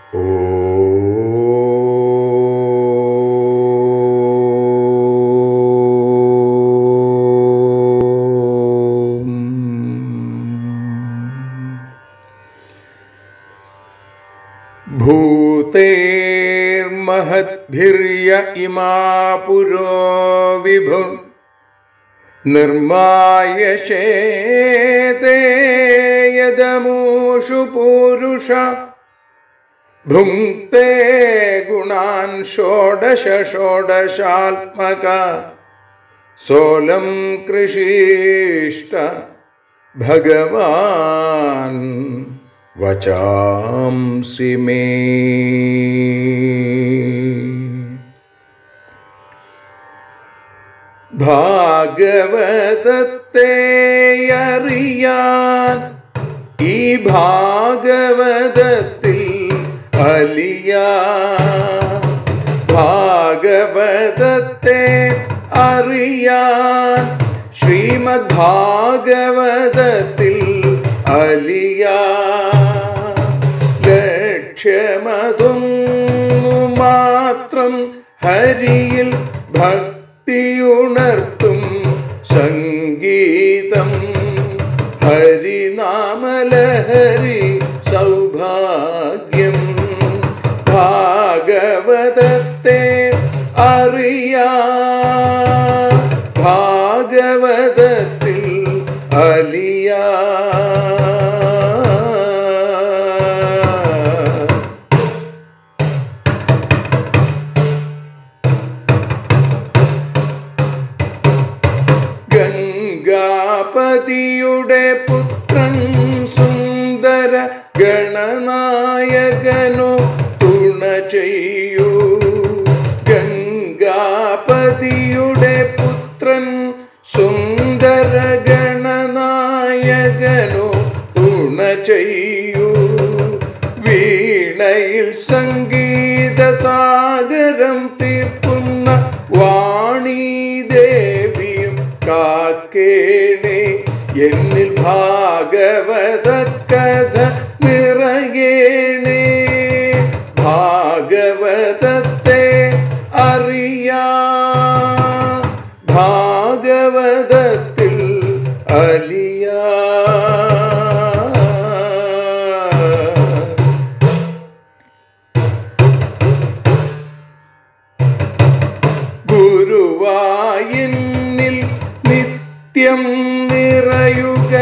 ഭൂതേർമഹദ്ഭിര്യ ഇമാ പുരോ വിഭു നിർമായശേതേ യദമൂഷു പൂരുഷ ഭുങ്ക്തേ ഗുണാൻ ഷോഡശ ഷോഡശാത്മക സോലം കൃഷിഷ്ട ഭഗവാൻ വചാംസി മേ ഭാഗവതത്തെ അറിയാൻ ഈ ഭാഗവതത്തിൽ അലിയ ഭാഗവതത്തെ അറിയാൻ ശ്രീമദ് ഭാഗവതത്തിൽ അലിയ ലക്ഷ്യമതൊന്നു മാത്രം ഹരിയിൽ ഭക്തിയുണർത്തും സംഗീതം ഹരിനാമലഹരി സൗഭാഗ്യം ഭാഗവതത്തെ അറിയാ ഭാഗവതത്തിൽ അലിയാ ഗംഗാപതിയുടെ പുത്രൻ സുന്ദര ഗണനായകനോ തുണ ചെയ്യൂ ഗംഗാപതിയുടെ പുത്രൻ സുന്ദര ഗണനായകനോ തുണ ചെയ്യൂ വീണയിൽ സംഗീത സാഗരം തീർക്കുന്ന വാണി ദേവിയും കാക്കേണേ എന്നിൽ ഭാഗവത കഥ നിറയേണേ ഭാഗവതത്തെ അറിയാ ഭാഗവതത്തിൽ അലിയാ ഗുരുവായൂരിൽ നിത്യം നിറയുക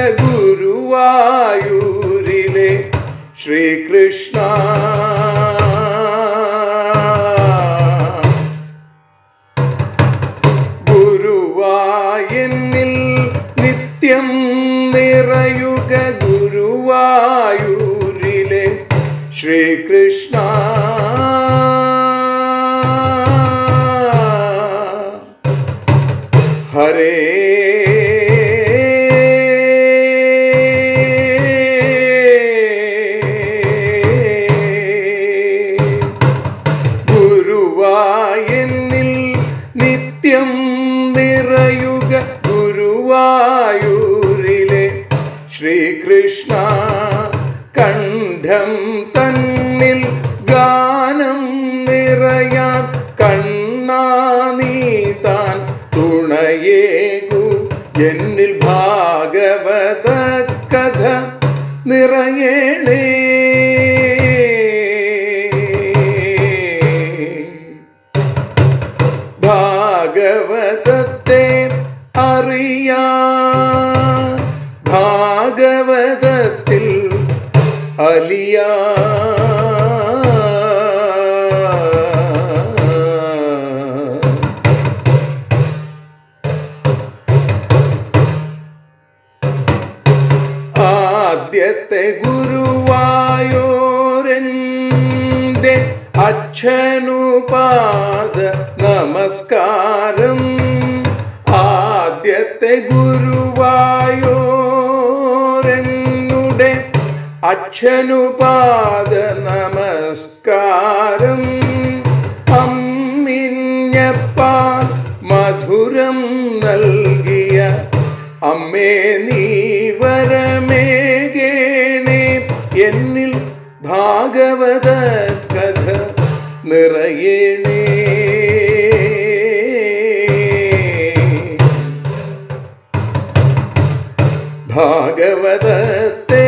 ഗുരുവായൂരിലെ ശ്രീകൃഷ്ണ ഗുരുവായൂരിൽ നിത്യം നിറയുക ഗുരുവായൂരിലെ ശ്രീകൃഷ്ണ ഹരേ ഗുരുവായൂരിൽ നിത്യം നിറയുക ഗുരുവായൂരിലെ ശ്രീകൃഷ്ണ കണ്ഠം തന്നിൽ ഗാനം നിറയാൻ കണ്ണാ നീ താൻ തുണയേകു എന്നിൽ ഭാഗവത കഥ നിറയണേ ഭാഗവതത്തെ അറിയാ ഭാഗവതത്തിൽ അലിയാ ആദ്യത്തെ ഗുരുവായൂരൻ്റെ അച്ഛനുപാദ നമസ്കാരം ആദ്യത്തെ ഗുരുവായൂരനുടെ അച്ഛനുപാദ നമസ്കാരം അമ്മിഞ്ഞപ്പാൽ മധുരം നൽകിയ അമ്മേ നീ വരമേകേണേ എന്നിൽ ഭാഗവത കഥ നിറയണേ ഭാഗവതത്തെ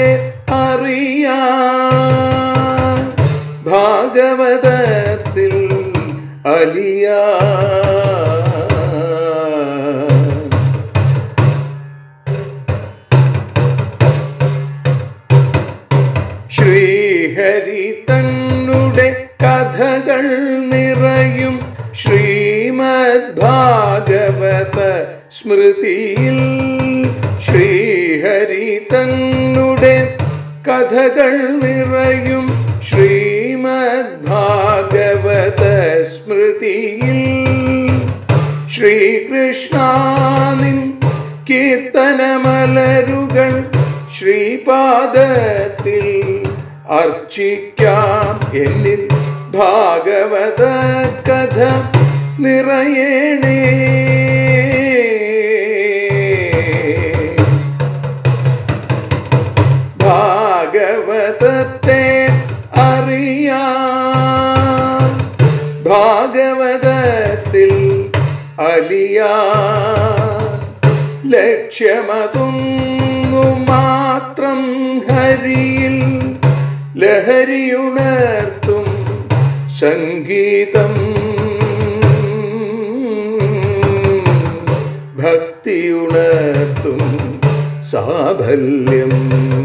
അറിയാൻ ഭാഗവതത്തിൽ അലിയാ ശ്രീഹരി തന്നുടെ കഥകൾ നിറയും ശ്രീമദ് ഭാഗവത സ്മൃതിയിൽ ശ്രീഹരി തന്നുടെ കഥകൾ നിറയും ശ്രീമദ് ഭാഗവത സ്മൃതിയിൽ ശ്രീകൃഷ്ണാനിൻ കീർത്തനമലരുകൾ ശ്രീപാദത്തിൽ അർച്ചിക്കാം എന്നിൽ ഭാഗവത കഥ നിറയണേ ഭാഗവതത്തെ അറിയാം ഭാഗവതത്തിൽ അലിയാ ലക്ഷ്യമതൊന്നു മാത്രം ഹരിയിൽ ലഹരിയുണർത്തും സംഗീതം ഭക്തിയുണർത്തും സാഫല്യം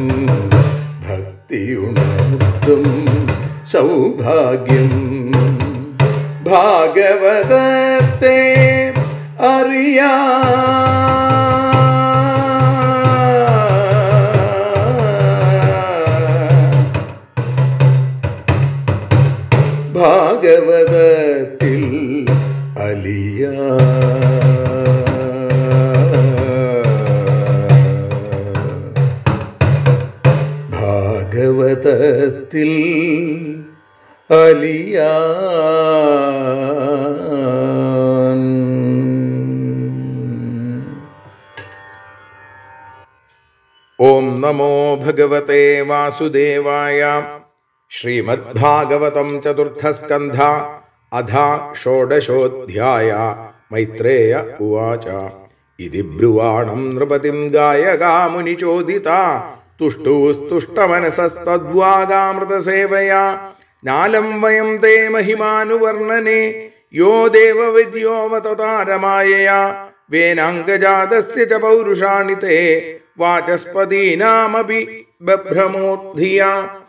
ഭക്തിയുണർത്തും സൗഭാഗ്യം ഭാഗവതത്തെ അറിയാ ഭാഗവതത്തിൽ അലിയ ഭാഗവതത്തിൽ അലിയാൻ ഓം നമോ ഭഗവത്തെ വാസുദേവായ ശ്രീമദ്ഭാഗവതം ചതുർത്ഥസ്കന്ധ അധ ഷോഡശോധ്യായ മൈത്രേയ ഉവാച ഇതി ബ്രുവാണം നൃപതിം ഗായകാ മുനിചോദിത തുഷ്ടൂസ്തുഷ്ടമനസസ്തദ്വാഗാമൃതസേവയാ നാലം വയം തേ മഹിമാനുവർണ്ണനെ യോ ദേവവിദ്യോവതതാരമായയാ വേനാംഗജാതസ്യ ച പൗരുഷാണി തേ വാചസ്പതീനാമപി ബഭ്രമോദ്ധിയ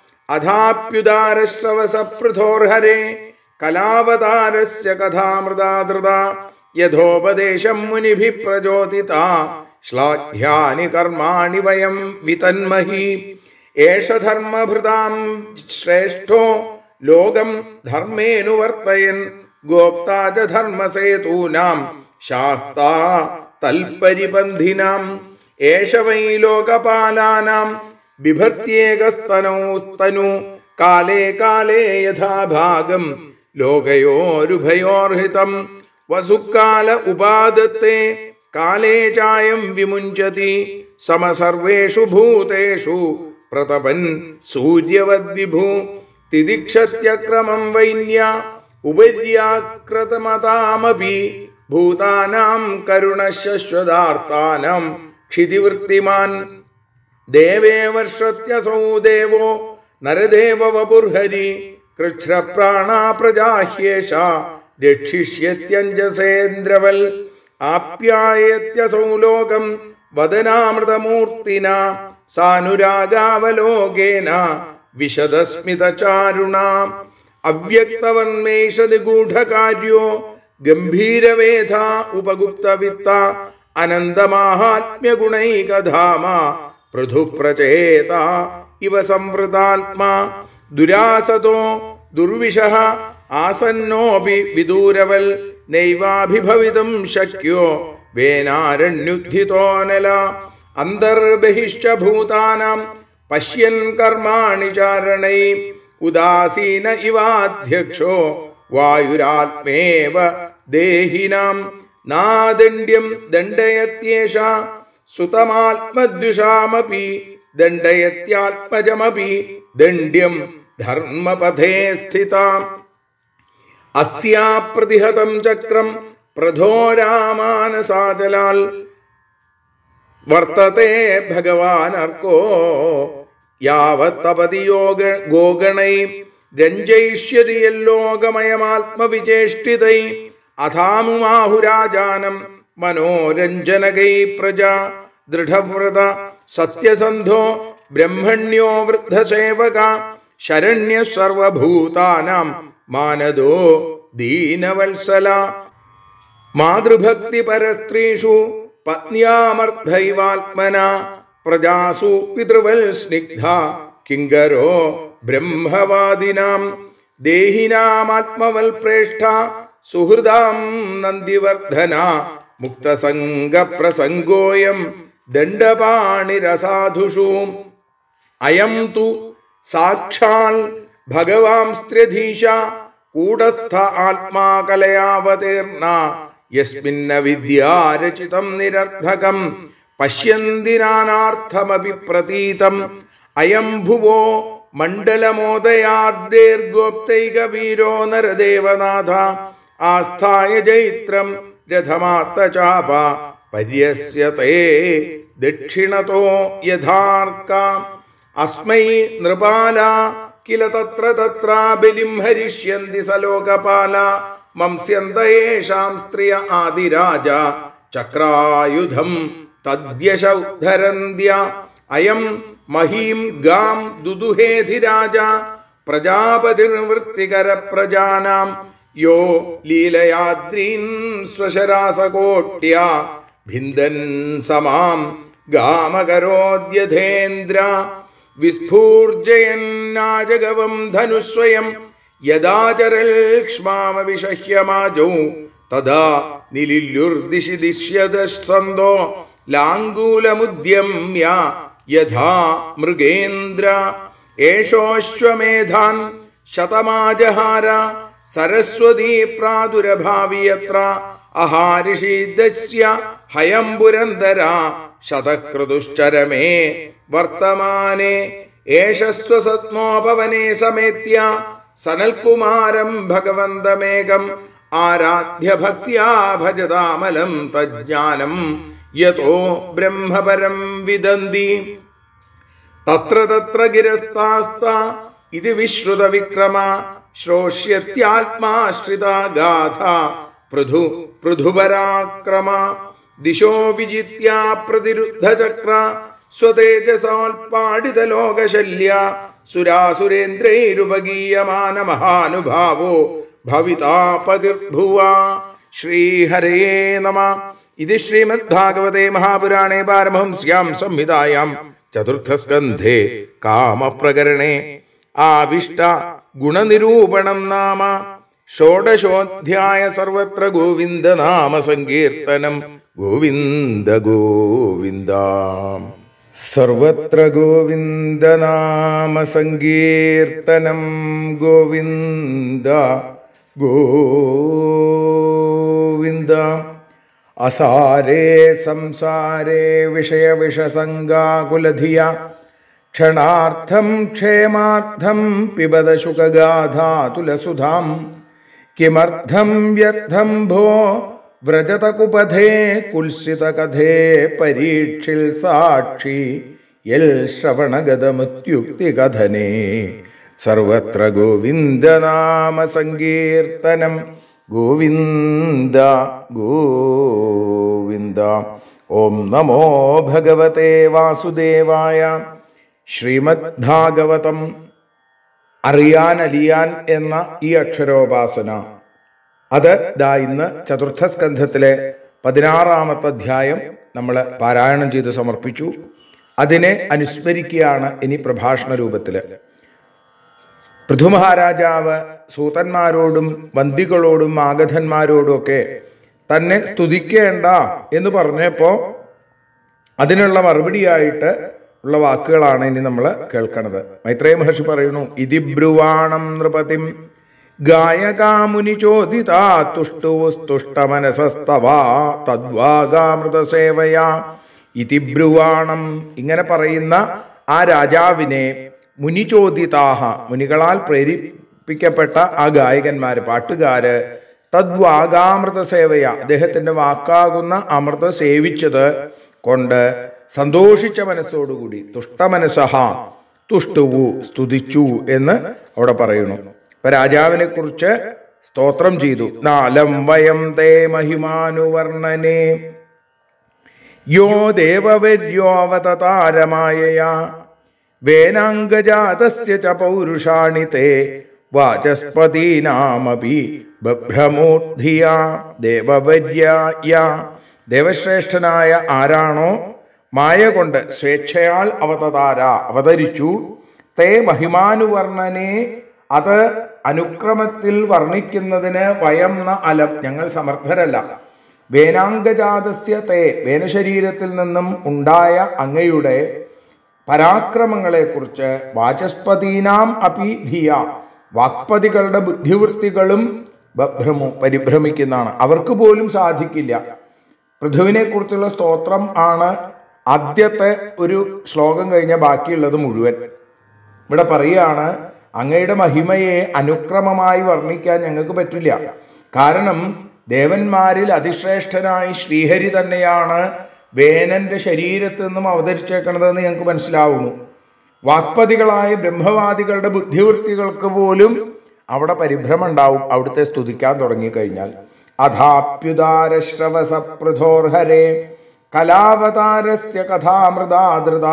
അഥാപ്യുദാരശ്രവസപൃഥോർഹരേ കലാവതാരസ്യ കഥാമൃതാധൃത യഥോപദേശം മുനിഭിः പ്രചോദിത ശ്ലാഘ്യാനി കർമാണി വയം വിതന്മഹി ഏഷ ധർമ്മഭൃതാം ശ്രേഷ്ഠോ ലോകം ധർമ്മേനുവർത്തയൻ ഗോപ്താ ച ധർമ്മസേതൂനാം ശാസ്താ തൽപരിപന്ഥിനാം ഏഷ വൈ ലോകപാലാനാം ബിഭർത്തേകസ്തനോ സ്തനു കാലേ കാലേ യഥാഭാഗം ലോകയോരുഭയോർഹിതം വസുക്കാല ഉപാദത്തെ കാലേ ചായം വിമുഞ്ചതി സമസർവേഷു ഭൂതേഷു പ്രതപൻ സൂര്യവദ്വിഭൂ തിദിക്ഷത്യക്രമം വൈന്യ ഉപര്യാകൃതമതാമപി ഭൂതാനാം കരുണശശ്വതാർത്താനാം ക്ഷിതിവൃത്തിമാൻ ദേവേ വർഷത്യസൗ ദേവോ നരദേവ വപുർഹരി കൃച്ഛ്രപ്രാണാ പ്രജാഹ്യേഷ രക്ഷിഷ്യത്യഞ്ജസേന്ദ്രവൽ ആപ്യായത്യസൗ ലോകം വദനാമൃതമൂർത്തിന സാനുരാഗാവലോകേന വിശദസ്മിതചാരുണ അവ്യക്തവന്മേഷതി ഗൂഢകാര്യോ ഗംഭീരവേധ ഉപഗുപ്തവിത്ത അനന്തമാഹാത്മ്യഗുണൈകധാമ പൃഥുപ്രചേത ഇവ സംവൃതാത്മാ ദുരാസതോ ദുർവിഷ ആസന്നോപി വിദൂരവൽ നൈവാഭിഭവിതും ശക്യോ വേനാരണ്യുദ്ധിതോനല അന്തർബഹിശ്ച ഭൂതാനാം പശ്യൻ കർമാണി ചാരണൈ ഉദാസീന ഇവാധ്യക്ഷോ വായുരാത്മേവ ദേഹിനാം നാദണ്ഡ്യം ദണ്ഡയത്യേഷ സുതമാത്മദ്വിഷാമപി ദണ്ഡയത്യാത്മജമപി ദണ്ഡ്യം ധർമ്മപഥേ സ്ഥിതാം അസ്യാ പ്രതിഹതം ചക്രം പ്രധോരാമാനസാചലാൽ വർത്തത്തെ ഭഗവാനർക്കോ യാവത്തപതി യോഗ ഗോഗണൈ രഞ്ജയിഷ്യരിയല്ലോകമയമാത്മവിചേഷ്ടിതൈ അഥാമുമാഹുരാജാനം മനോരഞ്ജനകൈ പ്രജ ദൃഢവ്രത സത്യസന്ധോ ബ്രഹ്മണ്യോ വൃദ്ധസേവക ശരണ്യ സർവഭൂതാനാം മാനദോ ദീനവത്സല മാതൃഭക്തി പരസ്ത്രീഷു പത്ന്യാമർദ്ധൈവാത്മന പ്രജാസു പിതൃവൽ സ്നിഗ്ധ കിങ്കരോ ബ്രഹ്മവാദിനാം ദേഹിനാമാത്മവൽ പ്രേഷ്ഠ സുഹൃദാം നന്ദിവർദ്ധന മുക്തസംഗപ്രസംഗോയം ദണ്ഡപാണിരസാധുഷു അയം തു സാക്ഷാൽ ഭഗവാംസ്ത്ര്യധീശ കൂടസ്ഥ ആത്മാ കലയാവതീർണ യസ്മിന്ന വിദ്യാരചിതം നിരർത്ഥകം പശ്യന്തി നാനാർത്ഥമപി പ്രതീതം അയം ഭുവോ മണ്ഡലമോദയാർദ്ദേർഗോപ്തൈക വീരോ നരദേവനാഥ ആസ്ഥായ ജൈത്രം രഥമാത്തചാപ പര്യസ്യത്തെ ദക്ഷിണതോ യഥാർക്ക അസ്മൈ നൃപാല കില തത്ര തത്ര ബലിം ഹരിഷ്യന്തി സലോകപാല മംസ്യന്തയേഷാം സ്ത്രിയ ആദിരാജ ചക്രായുധം തദ്യശൗദ്ധരന്ത്യ അയം മഹീം ഗാം ദുദുഹേധിരാജ പ്രജാപതിർവൃത്തികര പ്രജാനാം യോ ലീലയാദ്രീൻ സ്വശരാസകോട്യ ഭിന്ദൻ സമാം ഗാമകരോദ്യധേന്ദ്ര വിസ്ഫൂർജയന്നാജഗവം ധനുസ്വയം യദാചരൽ ക്ഷ്മാമവിഷഹ്യമാജൗ തഥാ നിലില്യുർദിശി ദിശ്യതസ്സന്തോ ലാംഗൂലമുദ്യമ്യ യഥാ മൃഗേന്ദ്ര ഏഷോശ്വമേധാൻ ശതമാജഹാര സരസ്വതീ പ്രാദുരഭാവി യത്ര അഹാരിഷീദസ്യ ഹയം പുരന്തര ശതക്രതുശ്ചരമേ വർത്തമാനെ ഏഷസ്വസത്മോപവനെ സമേത്യ സനൽകുമാരം ഭഗവന്തമേകം ആരാധ്യ ഭക്യാ ഭജതാമലം തജ്ഞാനം യതോ ബ്രഹ്മപരം വിദന്തി തത്ര തത്ര ഗിരസ്താസ്ത ഇത് വിശ്രുത വിക്രമ ശ്രോഷ്യത്യാത്മാശ്രിത ഗാഥ പൃഥു പൃഥുപരാക്രമ ദിശോ വിജിത്യ പ്രതിരുദ്ധ ചക്ര സ്വതേജസോൽപാടിത ലോകശല്യ സുരാസുരേന്ദ്രൈരുപഗീയമാന മഹാനുഭാവോ ഭവിതാപതിർഭുവ ശ്രീഹരേ നമ ഇത് ശ്രീമദ്ഭാഗവതേ മഹാപുരാണേ പാരമഹംസ്യാം സംഹിതായാം ചതുർത്ഥസ്കന്ധേ കാമപ്രകരണേ ആവിഷ്ട ഗുണനിരൂപണം നാമ ഷോഡശോധ്യായ സർവത്ര ഗോവിന്ദ നാമ സങ്കീർത്തനം ഗോവിന്ദ ഗോവിന്ദ സർവത്ര ഗോവിന്ദ നാമ സങ്കീർത്തനം ഗോവിന്ദ ഗോവിന്ദ അസാരേ സംസാരേ വിഷയവിഷസംഗാകുലധിയ ക്ഷണാർത്ഥം ക്ഷേമാർത്ഥം പിബത ശുകഗാധാതുലസുധാം കിമർത്ഥം വ്യർത്ഥം ഭോ വ്രജതകുപഥേ കുൽസിതകഥേ പരീക്ഷിൽ സാക്ഷി യൽ ശ്രവണഗതമുത്യുക്തികഥനേ സർവത്ര ഗോവിന്ദനാമ സങ്കീർത്തനം ഗോവിന്ദ ഗോവിന്ദ ഓം നമോ ഭഗവതേ വാസുദേവായ ശ്രീമദ് ഭാഗവതം അറിയാൻ അലിയാൻ എന്ന ഈ അക്ഷരോപാസന അത് ദാ ഇന്ന് ചതുർത്ഥ സ്കന്ധത്തിലെ പതിനാറാമത്തെ അധ്യായം നമ്മൾ പാരായണം ചെയ്ത് സമർപ്പിച്ചു അതിനെ അനുസ്മരിക്കുകയാണ് ഇനി പ്രഭാഷണ രൂപത്തിൽ പൃഥുമഹാരാജാവ് സൂതന്മാരോടും വന്ദികളോടും ആഗധന്മാരോടും ഒക്കെ തന്നെ സ്തുതിക്കേണ്ട എന്ന് പറഞ്ഞപ്പോ അതിനുള്ള മറുപടിയായിട്ട് ഉള്ള വാക്കുകളാണ് ഇനി നമ്മൾ കേൾക്കണത് മൈത്രേയ മഹർഷി പറയുന്നു ഇതി ബ്രുവാണം നൃപതിം ഗായകാമുനി ചോദിതാ തുഷ്ടുസ്തുഷ്ടമനസസ്തവാ തദ്വാഗാമൃതസേവയാ ഇതി ബ്രുവാണം ഇങ്ങനെ പറയുന്ന ആ രാജാവിനെ മുനിചോദിതാഹ മുനികളാൽ പ്രേരിപ്പിക്കപ്പെട്ട ആ ഗായകന്മാര് പാട്ടുകാര് തദ്വാഗാമൃത സേവയ അദ്ദേഹത്തിന്റെ വാക്കാകുന്ന അമൃത സേവിച്ചത് കൊണ്ട് സന്തോഷിച്ച മനസ്സോടുകൂടി തുഷ്ടമനസഹ തുഷ്ടുവു സ്തുതിച്ചു എന്ന് അവിടെ പറയുന്നു ഇപ്പൊ രാജാവിനെ കുറിച്ച് സ്തോത്രം ചെയ്തു നാലം വയം തേ മഹിമാനുവർണ്ണനെ യോ ദേവവര്യോവതാരമായയാ വേനാംഗജാതസ്യ ച പൗരുഷാണി തേ വാചസ്പതീനാമപി ബഭ്രമൂർധിയ ദേവവര്യായ ദേവശ്രേഷ്ഠനായ ആരാണോ മായ കൊണ്ട് സ്വേച്ഛയാൽ അവതതാര അവതരിച്ചു തേ മഹിമാനുവർണ്ണനെ അത് അനുക്രമത്തിൽ വർണ്ണിക്കുന്നതിന് വയം ന അലം ഞങ്ങൾ സമർത്ഥരല്ല വേനാംഗജാതസ്യ തേ വേനശരീരത്തിൽ നിന്നും ഉണ്ടായ അങ്ങയുടെ പരാക്രമങ്ങളെക്കുറിച്ച് വാചസ്പതീനാം അപി ധിയ വാക്പതികളുടെ ബുദ്ധിവൃത്തികളും ബഭ്രമു പരിഭ്രമിക്കുന്നതാണ് അവർക്ക് പോലും സാധിക്കില്ല പൃഥുവിനെ കുറിച്ചുള്ള സ്തോത്രം ആണ് ആദ്യത്തെ ഒരു ശ്ലോകം കഴിഞ്ഞ ബാക്കിയുള്ളത് മുഴുവൻ ഇവിടെ പറയുകയാണ് അങ്ങയുടെ മഹിമയെ അനുക്രമമായി വർണ്ണിക്കാൻ ഞങ്ങൾക്ക് പറ്റില്ല കാരണം ദേവന്മാരിൽ അതിശ്രേഷ്ഠനായി ശ്രീഹരി തന്നെയാണ് വേനന്റെ ശരീരത്തിൽ നിന്നും അവതരിച്ചേക്കണതെന്ന് ഞങ്ങൾക്ക് മനസ്സിലാവുന്നു വാക്പതികളായ ബ്രഹ്മവാദികളുടെ ബുദ്ധിവൃത്തികൾക്ക് പോലും അവിടെ പരിഭ്രമം ഉണ്ടാവും അവിടുത്തെ സ്തുതിക്കാൻ തുടങ്ങിക്കഴിഞ്ഞാൽ അഥാപ്യുദാരശ്രവസ പൃഥോർഹരേ കലാവതാരസ്യ കഥാമൃതാദൃത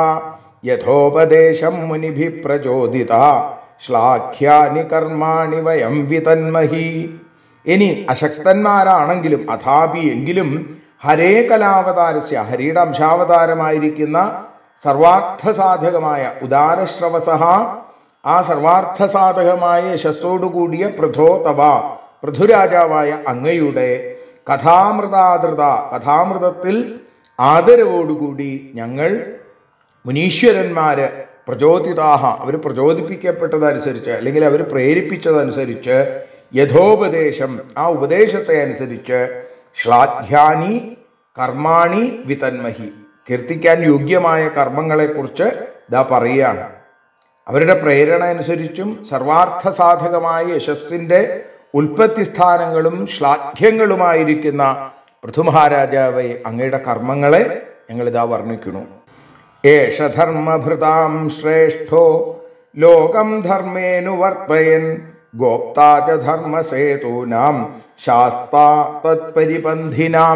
യഥോപദേശം മുനിഭി പ്രചോദിത ശ്ലാഘ്യാനി കർമാണി വയം വിതന്മഹി ഇനി അശക്തന്മാരാണെങ്കിലും അഥാപി എങ്കിലും ഹരേ കലാവതാരസ്യ ഹരിയുടെ അംശാവതാരമായിരിക്കുന്ന സർവാർത്ഥ സാധകമായ ഉദാരശ്രവസഹ ആ സർവാർത്ഥ സാധകമായ യശസ്സോടുകൂടിയ പൃഥോ തവ പൃഥുരാജാവായ അങ്ങയുടെ കഥാമൃതാദൃത കഥാമൃതത്തിൽ ആദരവോടുകൂടി ഞങ്ങൾ മുനീശ്വരന്മാര് പ്രചോദിതാഹ അവർ പ്രചോദിപ്പിക്കപ്പെട്ടതനുസരിച്ച് അല്ലെങ്കിൽ അവർ പ്രേരിപ്പിച്ചതനുസരിച്ച് യഥോപദേശം ആ ഉപദേശത്തെ അനുസരിച്ച് ശ്ലാഘ്യാനി കർമാണി വിതന്മഹി കീർത്തിക്കാൻ യോഗ്യമായ കർമ്മങ്ങളെക്കുറിച്ച് ഇതാ പറയുകയാണ് അവരുടെ പ്രേരണ അനുസരിച്ചും സർവാർത്ഥ സാധകമായ യശസ്സിന്റെ ഉൽപ്പത്തി സ്ഥാനങ്ങളും ശ്ലാഘ്യങ്ങളുമായിരിക്കുന്ന പൃഥുമഹാരാജാവെ അങ്ങയുടെ കർമ്മങ്ങളെ ഞങ്ങളിതാ വർണ്ണിക്കുന്നു ഏഷ ധർമ്മഭൃതാം ശ്രേഷ്ഠോ ലോകം ധർമ്മേനു വർത്തയൻ ഗോപ്താ ച ധർമ്മസേതൂനാം ശാസ്താ തത്പരിപന്ഥിനാം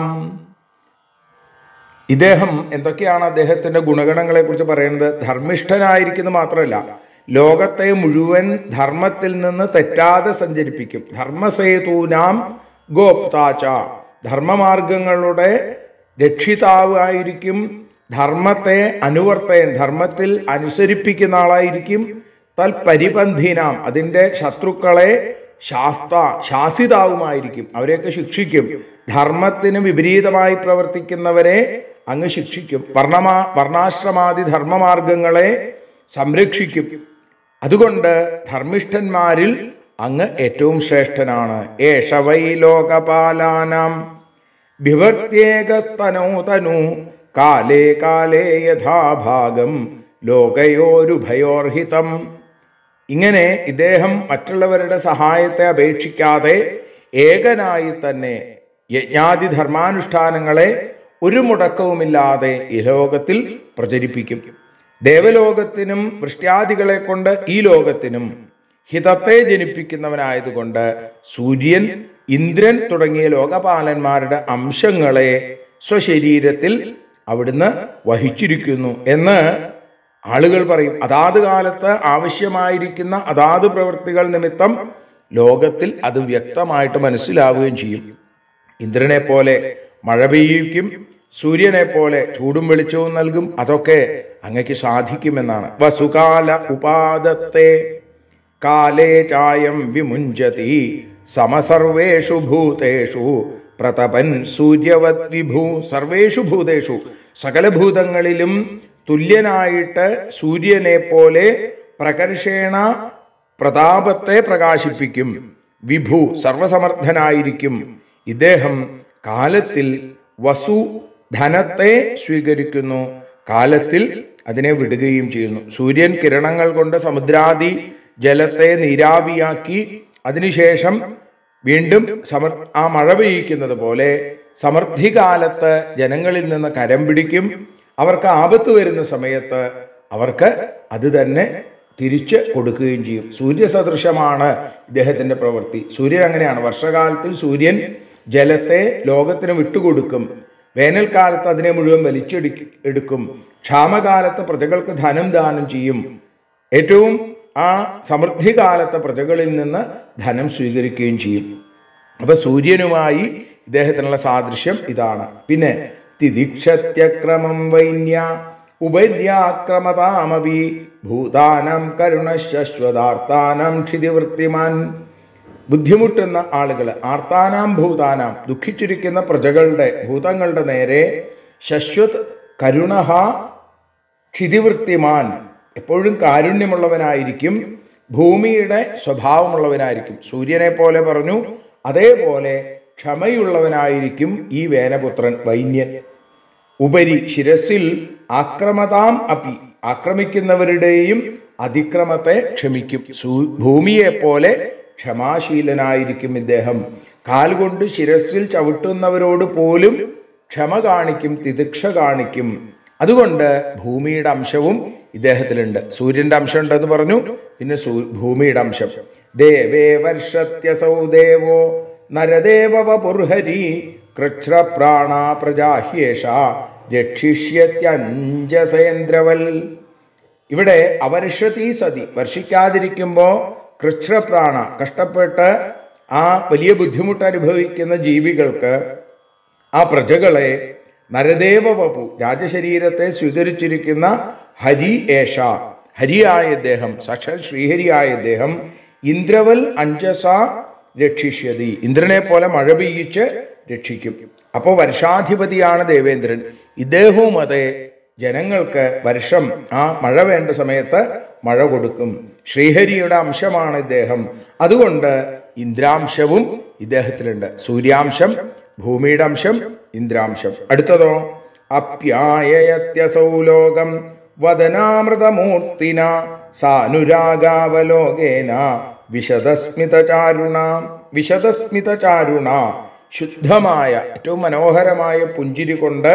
ഇദ്ദേഹം എന്തൊക്കെയാണ് അദ്ദേഹത്തിന്റെ ഗുണഗണങ്ങളെ കുറിച്ച് പറയുന്നത് ധർമ്മിഷ്ഠനായിരിക്കുന്നത് മാത്രമല്ല ലോകത്തെ മുഴുവൻ ധർമ്മത്തിൽ നിന്ന് തെറ്റാതെ സഞ്ചരിപ്പിക്കും ധർമ്മസേതൂനാം ഗോപ്താച്ച ധർമ്മമാർഗങ്ങളുടെ രക്ഷിതാവ് ആയിരിക്കും ധർമ്മത്തെ അനുവർത്തയൻ ധർമ്മത്തിൽ അനുസരിപ്പിക്കുന്ന ആളായിരിക്കും തൽപരിപന്ഥീനാം അതിൻ്റെ ശത്രുക്കളെ ശാസ്ത ശാസിതാവുമായിരിക്കും അവരെയൊക്കെ ശിക്ഷിക്കും ധർമ്മത്തിന് വിപരീതമായി പ്രവർത്തിക്കുന്നവരെ അങ്ങ് ശിക്ഷിക്കും വർണ്ണമാ വർണ്ണാശ്രമാദി ധർമ്മമാർഗങ്ങളെ സംരക്ഷിക്കും അതുകൊണ്ട് ധർമ്മിഷ്ഠന്മാരിൽ അങ്ങ് ഏറ്റവും ശ്രേഷ്ഠനാണ് ഏഷ വൈ ലോകപാലാനാം ബിഭർത്തേകസ്തനോ തനു കാലേ കാലേ യഥാഭാഗം ലോകയോരുഭയോർഹിതം ഇങ്ങനെ ഇദ്ദേഹം മറ്റുള്ളവരുടെ സഹായത്തെ അപേക്ഷിക്കാതെ ഏകനായി തന്നെ യജ്ഞാതി ധർമാനുഷ്ഠാനങ്ങളെ ഒരു മുടക്കവുമില്ലാതെ ഈ ലോകത്തിൽ പ്രചരിപ്പിക്കും ദേവലോകത്തിനും വൃഷ്ട്യാദികളെ കൊണ്ട് ഈ ലോകത്തിനും ഹിതത്തെ ജനിപ്പിക്കുന്നവനായതുകൊണ്ട് സൂര്യൻ ഇന്ദ്രൻ തുടങ്ങിയ ലോകപാലന്മാരുടെ അംശങ്ങളെ സ്വശരീരത്തിൽ അവിടുന്ന് വഹിച്ചിരിക്കുന്നു എന്ന് ആളുകൾ പറയും അതാത് കാലത്ത് ആവശ്യമായിരിക്കുന്ന അതാത് പ്രവൃത്തികൾ നിമിത്തം ലോകത്തിൽ അത് വ്യക്തമായിട്ട് മനസ്സിലാവുകയും ചെയ്യും ഇന്ദ്രനെ പോലെ മഴ പെയ്യിക്കും സൂര്യനെ പോലെ ചൂടും വെളിച്ചവും നൽകും അതൊക്കെ അങ്ങക്ക് സാധിക്കുമെന്നാണ് വസുകാല ഉപാദത്തെ കാലേ ചായം വിമുഞ്ചതി സമസർവേഷു ഭൂതേഷു പ്രതപൻ സൂര്യവത് വിഭൂ സർവേഷു ഭൂതേഷു സകല ഭൂതങ്ങളിലും തുല്യനായിട്ട് സൂര്യനെ പോലെ പ്രകർഷേണ പ്രതാപത്തെ പ്രകാശിപ്പിക്കും വിഭു സർവസമർത്ഥനായിരിക്കും ഇദ്ദേഹം കാലത്തിൽ വസു ധനത്തെ സ്വീകരിക്കുന്നു കാലത്തിൽ അതിനെ വിടുകയും ചെയ്യുന്നു സൂര്യൻ കിരണങ്ങൾ കൊണ്ട് സമുദ്രാദി ജലത്തെ നീരാവിയാക്കി അതിനുശേഷം വീണ്ടും സമർ ആ മഴ പെയ്യിക്കുന്നത് പോലെ സമൃദ്ധികാലത്ത് ജനങ്ങളിൽ നിന്ന് കരം പിടിക്കും അവർക്ക് ആപത്ത് വരുന്ന സമയത്ത് അവർക്ക് അത് തന്നെ തിരിച്ച് കൊടുക്കുകയും ചെയ്യും സൂര്യസദൃശമാണ് ഇദ്ദേഹത്തിന്റെ പ്രവൃത്തി സൂര്യൻ അങ്ങനെയാണ് വർഷകാലത്തിൽ സൂര്യൻ ജലത്തെ ലോകത്തിന് വിട്ടുകൊടുക്കും വേനൽക്കാലത്ത് അതിനെ മുഴുവൻ വലിച്ചെടു എടുക്കും ക്ഷാമകാലത്ത് പ്രജകൾക്ക് ധനം ദാനം ചെയ്യും ഏറ്റവും ആ സമൃദ്ധികാലത്തെ പ്രജകളിൽ നിന്ന് ധനം സ്വീകരിക്കുകയും ചെയ്യും അപ്പൊ സൂര്യനുമായി ഇദ്ദേഹത്തിനുള്ള സാദൃശ്യം ഇതാണ് പിന്നെ തിദിക്ഷത്യക്രമം വൈന്യ ഉപര്യാക്രമതാമപി ഭൂതാനം കരുണശ്വതാർത്ഥാനം ക്ഷിതിവൃത്തിമാൻ ബുദ്ധിമുട്ടുന്ന ആളുകൾ ആർത്താനാം ഭൂതാനാം ദുഃഖിച്ചിരിക്കുന്ന പ്രജകളുടെ ഭൂതങ്ങളുടെ നേരെ ശശ്വത് കരുണഹ ക്ഷിതിവൃത്തിമാൻ എപ്പോഴും കാരുണ്യമുള്ളവനായിരിക്കും ഭൂമിയുടെ സ്വഭാവമുള്ളവനായിരിക്കും സൂര്യനെ പോലെ പറഞ്ഞു അതേപോലെ ക്ഷമയുള്ളവനായിരിക്കും ഈ വേനപുത്രൻ വൈന്യൻ ഉപരി ശിരസിൽ ആക്രമതാം അപ്പി ആക്രമിക്കുന്നവരുടെയും അതിക്രമത്തെ ക്ഷമിക്കും സൂ- ഭൂമിയെ പോലെ ക്ഷമാശീലനായിരിക്കും ഇദ്ദേഹം കാൽകൊണ്ട് ശിരസിൽ ചവിട്ടുന്നവരോട് പോലും ക്ഷമ കാണിക്കും തിദിക്ഷ കാണിക്കും അതുകൊണ്ട് ഭൂമിയുടെ അംശവും ഇദ്ദേഹത്തിലുണ്ട് സൂര്യന്റെ അംശം ഉണ്ടെന്ന് പറഞ്ഞു പിന്നെ സൂ- ഭൂമിയുടെ അംശം ദേവേ വർഷത്യസൗ ദേവോ നരദേവ പുർഹരി കൃച്ഛ്രപ്രാണ പ്രജാഹ്യേഷ രക്ഷിഷ്യത്യഞ്ജസേന്ദ്രവൽ ഇവിടെ അവർഷതി സതി വർഷിക്കാതിരിക്കുമ്പോൾ കൃച്ഛ്രപ്രാണ കഷ്ടപ്പെട്ട് ആ വലിയ ബുദ്ധിമുട്ട് അനുഭവിക്കുന്ന ജീവികൾക്ക് ആ പ്രജകളെ നരദേവ വപു രാജശരീരത്തെ സ്വീകരിച്ചിരിക്കുന്ന ഹരി ഏഷ ഹരിയായ ഇദ്ദേഹം സാക്ഷാൽ ശ്രീഹരിയായ ഇദ്ദേഹം ഇന്ദ്രവൽ അഞ്ജസ രക്ഷിഷ്യതി ഇന്ദ്രനെ പോലെ മഴ പെയ്യിച്ച് രക്ഷിക്കും അപ്പോൾ വർഷാധിപതിയാണ് ദേവേന്ദ്രൻ ഇദ്ദേഹവും അതെ ജനങ്ങൾക്ക് വർഷം ആ മഴ വേണ്ട സമയത്ത് മഴ കൊടുക്കും ശ്രീഹരിയുടെ അംശമാണ് ഇദ്ദേഹം അതുകൊണ്ട് ഇന്ദ്രാംശവും ഇദ്ദേഹത്തിലുണ്ട് സൂര്യാംശം ഭൂമിയുടെ അംശം ഇന്ദ്രാംശം അടുത്തതോ അപ്യായയത്യസൗ ലോകം വദനാമൃതമൂർത്തിന സാനുരാഗാവലോകേന വിശദസ്മിതചാരുണ വിശദസ്മിതചാരുണ ശുദ്ധമായ ഏറ്റവും മനോഹരമായ പുഞ്ചിരി കൊണ്ട്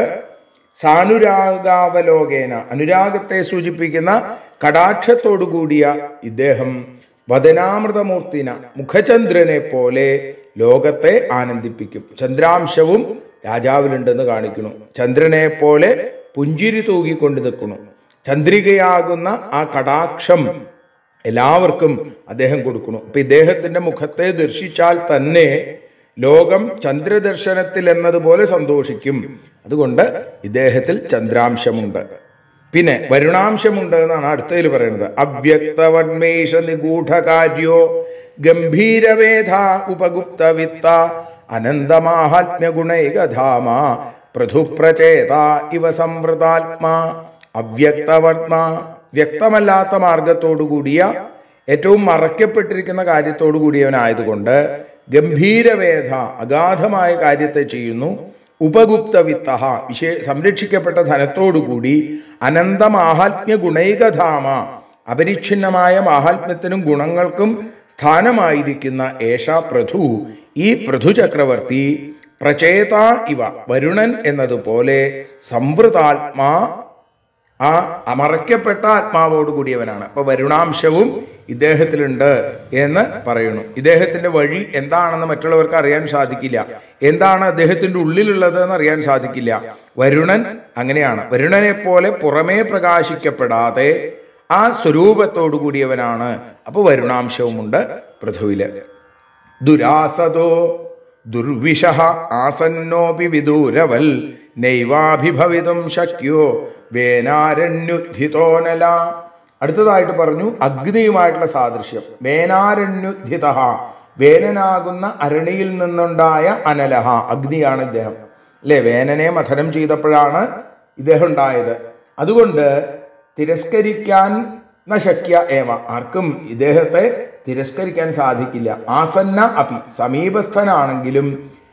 സാനുരാഗാവലോകേന അനുരാഗത്തെ സൂചിപ്പിക്കുന്ന കടാക്ഷത്തോടു കൂടിയ ഇദ്ദേഹം വദനാമൃതമൂർത്തിന മുഖചന്ദ്രനെ പോലെ ലോകത്തെ ആനന്ദിപ്പിക്കും ചന്ദ്രാംശവും രാജാവിലുണ്ടെന്ന് കാണിക്കുന്നു ചന്ദ്രനെ പോലെ പുഞ്ചിരി തൂകിക്കൊണ്ട് നിൽക്കുന്നു ചന്ദ്രികയാകുന്ന ആ കടാക്ഷം എല്ലാവർക്കും അദ്ദേഹം കൊടുക്കുന്നു അപ്പൊ ഇദ്ദേഹത്തിന്റെ മുഖത്തെ ദർശിച്ചാൽ തന്നെ ലോകം ചന്ദ്രദർശനത്തിൽ എന്നതുപോലെ സന്തോഷിക്കും അതുകൊണ്ട് ഇദ്ദേഹത്തിൽ ചന്ദ്രാംശമുണ്ട് പിന്നെ വരുണാംശമുണ്ട് എന്നാണ് അടുത്തതിൽ പറയുന്നത് അവ്യക്തവന്മേഷ നിഗൂഢകാര്യോ ഗംഭീരവേധ ഉപഗുപ്ത വിത്ത അനന്തമാഹാത്മ്യ ഗുണൈകധാമ പൃഥുപ്രചേത ഇവ സംവൃതാത്മാ അവ്യക്തവർമ്മ വ്യക്തമല്ലാത്ത മാർഗത്തോടു കൂടിയ ഏറ്റവും മറയ്ക്കപ്പെട്ടിരിക്കുന്ന കാര്യത്തോടു കൂടിയവനായതുകൊണ്ട് ഗംഭീരവേധ അഗാധമായ കാര്യത്തെ ചെയ്യുന്നു ഉപഗുപ്ത വിത്തഹ വിശേ സംരക്ഷിക്കപ്പെട്ട ധനത്തോടുകൂടി അനന്ത മാഹാത്മ്യ ഗുണൈകധാമ അപരിച്ഛിന്നമായ മാഹാത്മ്യത്തിനും ഗുണങ്ങൾക്കും സ്ഥാനമായിരിക്കുന്ന ഏഷ പ്രഥു ഈ പൃഥു ചക്രവർത്തി പ്രചേത ഇവ വരുണൻ എന്നതുപോലെ സംവൃതാത്മാ ആ അമറയ്ക്കപ്പെട്ട ആത്മാവോട് കൂടിയവനാണ് അപ്പൊ വരുണാംശവും ഇദ്ദേഹത്തിലുണ്ട് എന്ന് പറയുന്നു ഇദ്ദേഹത്തിന്റെ വഴി എന്താണെന്ന് മറ്റുള്ളവർക്ക് അറിയാൻ സാധിക്കില്ല എന്താണ് അദ്ദേഹത്തിന്റെ ഉള്ളിലുള്ളത് എന്ന് അറിയാൻ സാധിക്കില്ല വരുണൻ അങ്ങനെയാണ് വരുണനെ പോലെ പുറമേ പ്രകാശിക്കപ്പെടാതെ ആ സ്വരൂപത്തോടു കൂടിയവനാണ് അപ്പൊ വരുണാംശവുമുണ്ട് പൃഥുവില് ദുരാസതോ ദുർവിഷ ആസന്നോപി വിദൂരവൽ നൈവാഭിഭവിതും ശക്യോ വേനാരണ്യുദ്ധിതോനല അടുത്തതായിട്ട് പറഞ്ഞു അഗ്നിയുമായിട്ടുള്ള സാദൃശ്യം വേനാരണ്യുദ്ധിത വേനനാകുന്ന അരണിയിൽ നിന്നുണ്ടായ അനലഹ അഗ്നിയാണ് ഇദ്ദേഹം അല്ലെ വേനനെ മഥനം ചെയ്തപ്പോഴാണ് ഇദ്ദേഹം ഉണ്ടായത് അതുകൊണ്ട് തിരസ്കരിക്കാൻ ന ശക്യ ഏവ ആർക്കും ഇദ്ദേഹത്തെ തിരസ്കരിക്കാൻ സാധിക്കില്ല ആസന്ന അപി സമീപസ്ഥനാണെങ്കിലും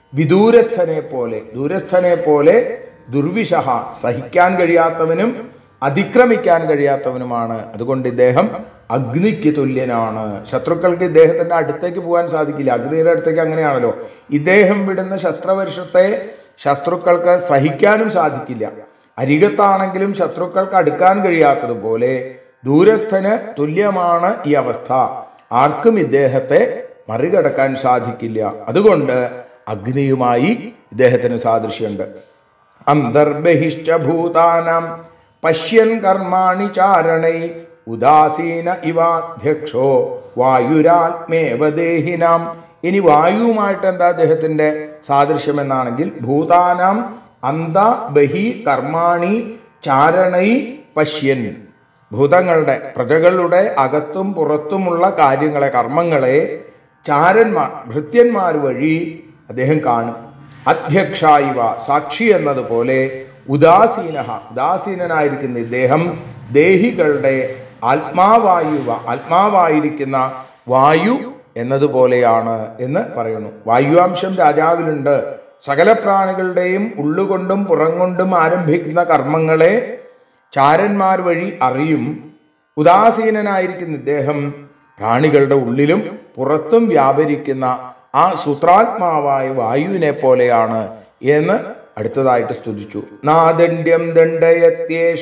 വിദൂരസ്ഥനെ പോലെ ദൂരസ്ഥനെ പോലെ ദുർവിഷഹ സഹിക്കാൻ കഴിയാത്തവനും അതിക്രമിക്കാൻ കഴിയാത്തവനുമാണ് അതുകൊണ്ട് ഇദ്ദേഹം അഗ്നിക്ക് തുല്യനാണ് ശത്രുക്കൾക്ക് ഇദ്ദേഹത്തിന്റെ അടുത്തേക്ക് പോകാൻ സാധിക്കില്ല അഗ്നിയുടെ അടുത്തേക്ക് അങ്ങനെയാണല്ലോ ഇദ്ദേഹം വിടുന്ന ശസ്ത്രവർഷത്തെ ശത്രുക്കൾക്ക് സഹിക്കാനും സാധിക്കില്ല അരികത്താണെങ്കിലും ശത്രുക്കൾക്ക് അടുക്കാൻ കഴിയാത്തതുപോലെ ദൂരസ്ഥന് തുല്യമാണ് ഈ അവസ്ഥ ആർക്കും ഇദ്ദേഹത്തെ മറികടക്കാൻ സാധിക്കില്ല അതുകൊണ്ട് അഗ്നിയുമായി ഇദ്ദേഹത്തിന് സാദൃശ്യമുണ്ട് അന്തർബഹിശ്ച ഭൂതാനാം പശ്യൻ കർമാണി ചാരണൈ ഉദാസീന ഇവാധ്യക്ഷോ വായുരാത്മേവ ദേഹിനാം ഇനി വായുവുമായിട്ട് എന്താ അദ്ദേഹത്തിന്റെ സാദൃശ്യം എന്നാണെങ്കിൽ ഭൂതാനാം അന്ത ബഹി കർമാണി ചാരണൈ പശ്യൻ ഭൂതങ്ങളുടെ പ്രജകളുടെ അകത്തും പുറത്തുമുള്ള കാര്യങ്ങളെ കർമ്മങ്ങളെ ചാരന്മാർ ഭൃത്യന്മാർ വഴി അദ്ദേഹം കാണും അധ്യക്ഷ ഇവ സാക്ഷി എന്നതുപോലെ ഉദാസീന ഉദാസീനനായിരിക്കുന്ന ഇദ്ദേഹം ദേഹികളുടെ ആത്മാവായുവ ആത്മാവായിരിക്കുന്ന വായു എന്നതുപോലെയാണ് എന്ന് പറയുന്നു വായുവാംശം രാജാവിലുണ്ട് സകല പ്രാണികളുടെയും ഉള്ളുകൊണ്ടും പുറംകൊണ്ടും ആരംഭിക്കുന്ന കർമ്മങ്ങളെ ചാരന്മാർ വഴി അറിയും ഉദാസീനനായിരിക്കുന്ന ഇദ്ദേഹം പ്രാണികളുടെ ഉള്ളിലും പുറത്തും വ്യാപരിക്കുന്ന ആ സൂത്രാത്മാവായ വായുവിനെ പോലെയാണ് എന്ന് അടുത്തതായിട്ട് സ്തുതിച്ചു നാദണ്ഡ്യം ദണ്ഡയത്യേഷ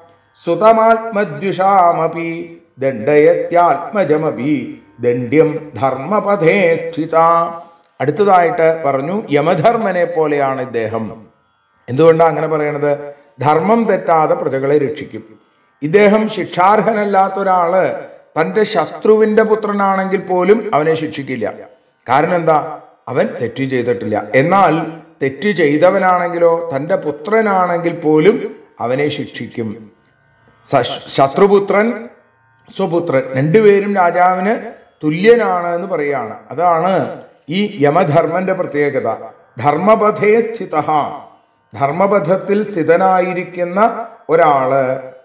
സുതമാത്മദ്വിഷാമപി ദണ്ഡയത്യാത്മജമപി ദണ്ഡ്യം ധർമ്മപഥേ സ്ഥിത അടുത്തതായിട്ട് പറഞ്ഞു യമധർമ്മനെ പോലെയാണ് ഇദ്ദേഹം എന്തുകൊണ്ടാണ് അങ്ങനെ പറയണത് ധർമ്മം തെറ്റാതെ പ്രജകളെ രക്ഷിക്കും ഇദ്ദേഹം ശിക്ഷാർഹനല്ലാത്ത ഒരാള് തന്റെ ശത്രുവിന്റെ പുത്രനാണെങ്കിൽ പോലും അവനെ ശിക്ഷിക്കില്ല കാരണം എന്താ അവൻ തെറ്റ് ചെയ്തിട്ടില്ല എന്നാൽ തെറ്റ് ചെയ്തവനാണെങ്കിലോ തന്റെ പുത്രനാണെങ്കിൽ പോലും അവനെ ശിക്ഷിക്കും സ- ശത്രുപുത്രൻ സ്വപുത്രൻ രണ്ടുപേരും രാജാവിന് തുല്യനാണ് എന്ന് പറയാണ് അതാണ് ഈ യമധർമ്മന്റെ പ്രത്യേകത ധർമ്മപഥേ സ്ഥിത ധർമ്മപഥത്തിൽ സ്ഥിതനായിരിക്കുന്ന ഒരാള്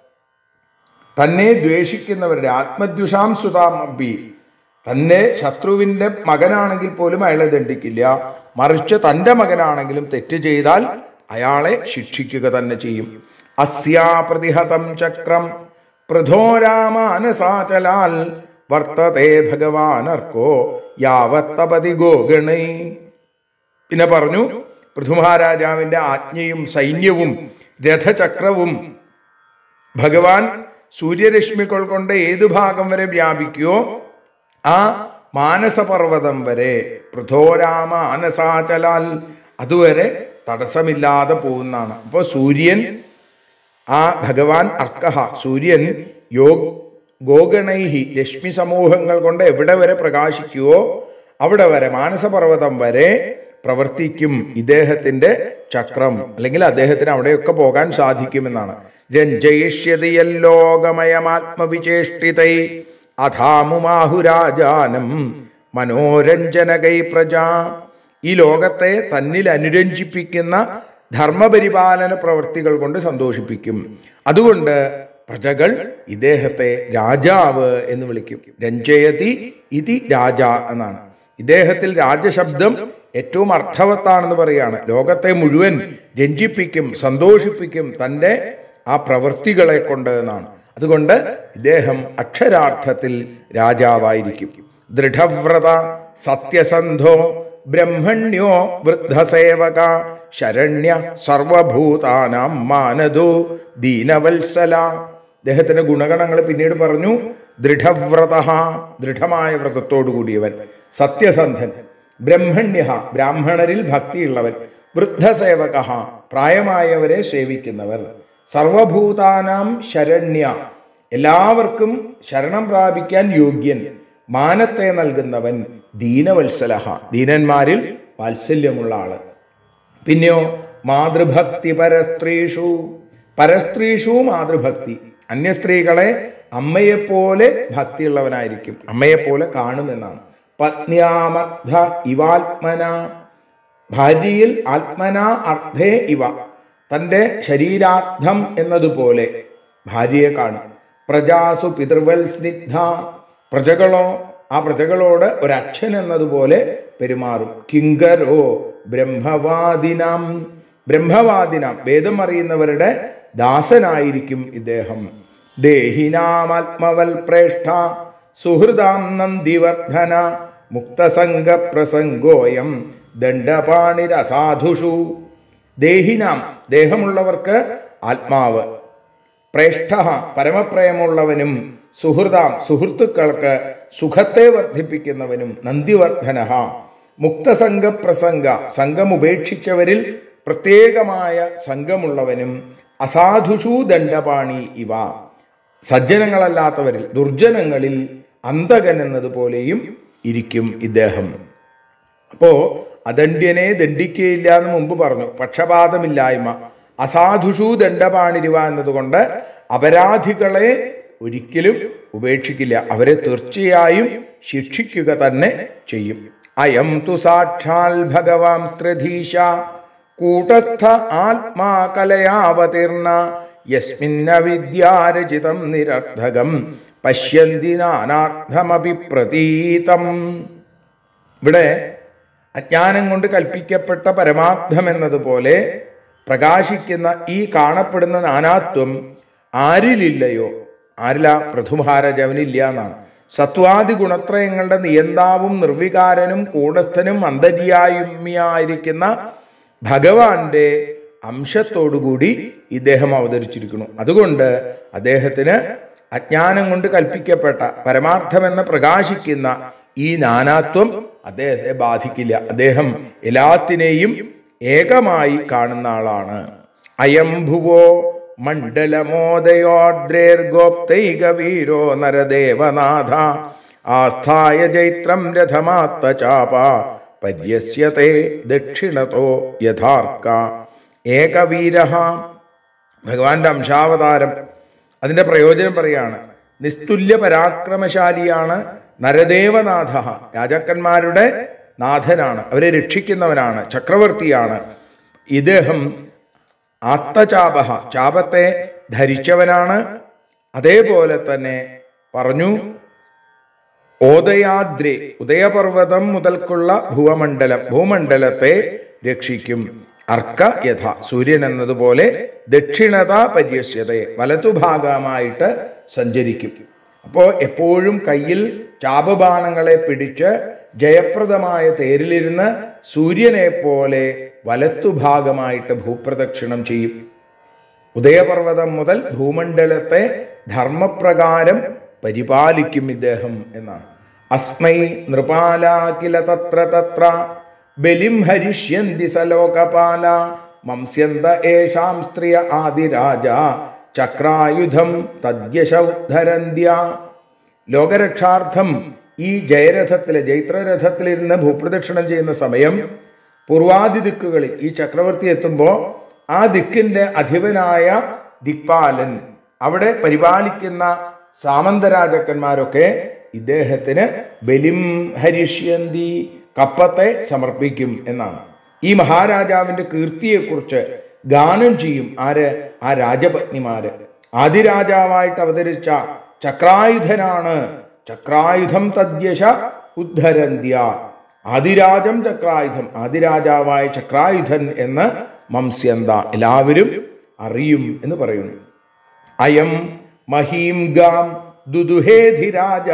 തന്നെ ദ്വേഷിക്കുന്നവരുടെ ആത്മദ്വിഷാം സുതാമബി തന്നെ ശത്രുവിന്റെ മകനാണെങ്കിൽ പോലും അയാളെ ദണ്ഡിക്കില്ല മറിച്ച് തന്റെ മകനാണെങ്കിലും തെറ്റ് ചെയ്താൽ അയാളെ ശിക്ഷിക്കുക തന്നെ ചെയ്യും അസ്യാ പ്രതിഹതം ചക്രം പൃഥോരാമാനസാചലാൽ വർത്തതേ ഭഗവാനർക്കോ യാവത്തപതി ഗോഗണൈ പിന്നെ പറഞ്ഞു പൃഥുമഹാരാജാവിന്റെ ആജ്ഞയും സൈന്യവും രഥചക്രവും ഭഗവാൻ സൂര്യരശ്മികൾ കൊണ്ട് ഏതു ഭാഗം വരെ വ്യാപിക്കുവോ ആ മാനസപർവ്വതം വരെ പൃഥോരാമ അനസാചലാൽ അതുവരെ തടസ്സമില്ലാതെ പോകുന്നതാണ് അപ്പോൾ സൂര്യൻ ആ ഭഗവാൻ അർക്കഹ സൂര്യൻ യോ ഗോഗണൈഹി രശ്മി സമൂഹങ്ങൾ കൊണ്ട് എവിടെ വരെ പ്രകാശിക്കുവോ അവിടെ വരെ മാനസപർവ്വതം വരെ പ്രവർത്തിക്കും ഇദ്ദേഹത്തിന്റെ ചക്രം അല്ലെങ്കിൽ അദ്ദേഹത്തിന് അവിടെയൊക്കെ പോകാൻ സാധിക്കുമെന്നാണ് രഞ്ജയിഷ്യതയല്ലോകമയമാത്മവിചേഷ്ടിതൈ അധാമുമാഹുരാജാനം മനോരഞ്ജനകൈ പ്രജ ഈ ലോകത്തെ തന്നിൽ അനുരഞ്ജിപ്പിക്കുന്ന ധർമ്മപരിപാലന പ്രവൃത്തികൾ കൊണ്ട് സന്തോഷിപ്പിക്കും അതുകൊണ്ട് പ്രജകൾ ഇദ്ദേഹത്തെ രാജാവ് എന്ന് വിളിക്കും രഞ്ജയതി ഇതി രാജ എന്നാണ് ഇദ്ദേഹത്തിൽ രാജശബ്ദം ഏറ്റവും അർത്ഥവത്താണെന്ന് പറയാണ് ലോകത്തെ മുഴുവൻ രഞ്ജിപ്പിക്കും സന്തോഷിപ്പിക്കും തൻ്റെ ആ പ്രവൃത്തികളെ കൊണ്ട് എന്നാണ് അതുകൊണ്ട് ഇദ്ദേഹം അക്ഷരാർത്ഥത്തിൽ രാജാവായിരിക്കും ദൃഢവ്രത സത്യസന്ധോ ബ്രഹ്മണ്യോ വൃദ്ധസേവക ശരണ്യ സർവഭൂതാനാം മാനദോ ദീനവത്സല അദ്ദേഹത്തിന്റെ ഗുണഗണങ്ങൾ പിന്നീട് പറഞ്ഞു ദൃഢവ്രത ദൃഢമായ വ്രതത്തോടു കൂടിയവൻ സത്യസന്ധൻ ബ്രഹ്മണ്യ ബ്രാഹ്മണരിൽ ഭക്തിയുള്ളവൻ വൃദ്ധസേവക പ്രായമായവരെ സേവിക്കുന്നവർ സർവഭൂതാനാം ശരണ്യ എല്ലാവർക്കും ശരണം പ്രാപിക്കാൻ യോഗ്യൻ മാനത്തെ നൽകുന്നവൻ ദീനവത്സലഹ ദീനന്മാരിൽ വാത്സല്യമുള്ള ആള് പിന്നെയോ മാതൃഭക്തി പരസ്ത്രീഷു പരസ്ത്രീഷു മാതൃഭക്തി അന്യ സ്ത്രീകളെ അമ്മയെപ്പോലെ ഭക്തിയുള്ളവനായിരിക്കും അമ്മയെപ്പോലെ കാണുമെന്നാണ് പത്നിയാമർദ്ധ ഇവാത്മന ഭാര്യയിൽ ആത്മന അർത്ഥേ ഇവ തൻ്റെ ശരീരാർത്ഥം എന്നതുപോലെ ഭാര്യയെ കാണും പ്രജാസു പിതൃവൽ സ്നിഗ്ധ പ്രജകളോ ആ പ്രജകളോട് ഒരച്ഛൻ എന്നതുപോലെ പെരുമാറും കിങ്കരോ ബ്രഹ്മവാദിനാം ബ്രഹ്മവാദിനാം വേദം അറിയുന്നവരുടെ ദാസനായിരിക്കും ഇദ്ദേഹം ദേഹിനാമാത്മവൽ പ്രേഷ്ഠ സുഹൃദാം നന്ദിവർദ്ധന മുക്തസംഗ പ്രസംഗോയം ദണ്ഡപാണിരസാധുഷു ദേഹിനാം ദേഹമുള്ളവർക്ക് ആത്മാവ് പ്രേഷ്ഠ പരമപ്രേമുള്ളവനും സുഹൃതാം സുഹൃത്തുക്കൾക്ക് സുഖത്തെ വർദ്ധിപ്പിക്കുന്നവനും നന്ദിവർദ്ധന മുക്തസംഗ പ്രസംഗ സംഘം ഉപേക്ഷിച്ചവരിൽ പ്രത്യേകമായ സംഘമുള്ളവനും അസാധുഷു ദണ്ഡപാണി ഇവ സജ്ജനങ്ങളല്ലാത്തവരിൽ ദുർജനങ്ങളിൽ അന്തകൻ എന്നതുപോലെയും ഇരിക്കും ഇദ്ദേഹം അപ്പോ അദണ്ഡ്യനെ ദണ്ഡിക്കുകയില്ല എന്ന് മുമ്പ് പറഞ്ഞു പക്ഷപാതമില്ലായ്മ അസാധുഷു ദണ്ഡപാണിരുവ എന്നതുകൊണ്ട് അപരാധികളെ ഒരിക്കലും ഉപേക്ഷിക്കില്ല അവരെ തീർച്ചയായും ശിക്ഷിക്കുക തന്നെ ചെയ്യും അയം തു സാക്ഷാൽ ഭഗവാൻ സ്ത്രീധീശ കൂട്ടസ്ഥ ആത്മാ കലയാവതീർണ യസ്മിന്ന വിദ്യാരചിതം നിരർത്ഥകം പശ്യന്തി നാനാർത്ഥമപി പ്രതീതം ഇവിടെ അജ്ഞാനം കൊണ്ട് കൽപ്പിക്കപ്പെട്ട പരമാർത്ഥം എന്നതുപോലെ പ്രകാശിക്കുന്ന ഈ കാണപ്പെടുന്ന നാനാത്വം ആരിലില്ലയോ ആരില പ്രഥുമഹാരാജാവിനില്ല എന്നാണ് സത്വാദി ഗുണത്രയങ്ങളുടെ നിയന്താവും നിർവികാരനും കൂടസ്ഥനും അന്തര്യായുമ്യായിരിക്കുന്ന ഭഗവാന്റെ അംശത്തോടുകൂടി ഇദ്ദേഹം അവതരിച്ചിരിക്കുന്നു അതുകൊണ്ട് അദ്ദേഹത്തിന് അജ്ഞാനം കൊണ്ട് കൽപ്പിക്കപ്പെട്ട പരമാർത്ഥമെന്ന് പ്രകാശിക്കുന്ന ഈ നാനാത്വം അദ്ദേഹത്തെ ബാധിക്കില്ല അദ്ദേഹം എല്ലാത്തിനെയും ഏകമായി കാണുന്ന ആളാണ് അയം ഭുവോ മണ്ഡലമോദയോദ്രേർഗോപ്തൈക വീരോ നരദേവനാഥ ആസ്ഥായ ജൈത്രം രഥമാത്ത ചാപ പര്യസ്യത്തെ ദക്ഷിണതോ യഥാർക്ക ഏകവീര ഭഗവാന്റെ അംശാവതാരം അതിന്റെ പ്രയോജനം പറയാണ് നിസ്തുല്യ പരാക്രമശാലിയാണ് നരദേവനാഥ രാജാക്കന്മാരുടെ നാഥനാണ് അവരെ രക്ഷിക്കുന്നവനാണ് ചക്രവർത്തിയാണ് ഇദ്ദേഹം ആത്തചാപ ചാപത്തെ ധരിച്ചവനാണ് അതേപോലെ തന്നെ പറഞ്ഞു ഓദയാദ്രി ഉദയപർവ്വതം മുതൽക്കുള്ള ഭൂമണ്ഡലം ഭൂമണ്ഡലത്തെ രക്ഷിക്കും അർക്ക യഥ സൂര്യൻ എന്നതുപോലെ ദക്ഷിണത പര്യസ്യതയെ വലതുഭാഗമായിട്ട് സഞ്ചരിക്കും അപ്പോൾ എപ്പോഴും കയ്യിൽ ചാപബാണങ്ങളെ പിടിച്ച് ജയപ്രദമായ തേരിലിരുന്ന് സൂര്യനെ പോലെ വലത്തുഭാഗമായിട്ട് ഭൂപ്രദക്ഷിണം ചെയ്യും ഉദയപർവ്വതം മുതൽ ഭൂമണ്ഡലത്തെ ധർമ്മപ്രകാരം പരിപാലിക്കും ഇദ്ദേഹം എന്നാണ് അസ്മൈ നൃപാല കില തത്ര തത്ര ബലിം ഹരിഷ്യന്തി സലോകപാല മംസ്യന്ത ഏഷാം സ്ത്രിയ ആദിരാജ ചക്രായുധം തദ്യശൗദ്ധരന്ത്യ ലോകരക്ഷാർത്ഥം ഈ ജയരഥത്തിലെ ജൈത്രരഥത്തിലിരുന്ന് ഭൂപ്രദക്ഷിണം ചെയ്യുന്ന സമയം പൂർവാദി ദിക്കുകളിൽ ഈ ചക്രവർത്തി എത്തുമ്പോൾ ആ ദിക്കിന്റെ അധിപനായ ദിക്പാലൻ അവിടെ പരിപാലിക്കുന്ന സാമന്തരാജക്കന്മാരൊക്കെ ഇദ്ദേഹത്തിന് ബലിം ഹരിഷ്യന്തി കപ്പത്തെ സമർപ്പിക്കും എന്നാണ് ഈ മഹാരാജാവിന്റെ കീർത്തിയെക്കുറിച്ച് ഗാനം ചെയ്യും ആര് ആ രാജപത്നിമാര് ആദിരാജാവായിട്ട് അവതരിച്ച ചക്രായുധനാണ് ചക്രായുധം തദ്യശ ഉദ്ധരന്ത്യ ആദിരാജം ചക്രായുധം ആദിരാജാവായ ചക്രായുധൻ എന്ന് മംസ്യന്ത എല്ലാവരും അറിയും എന്ന് പറയുന്നു അയം മഹീം ഗാം ദുദുഹേധിരാജ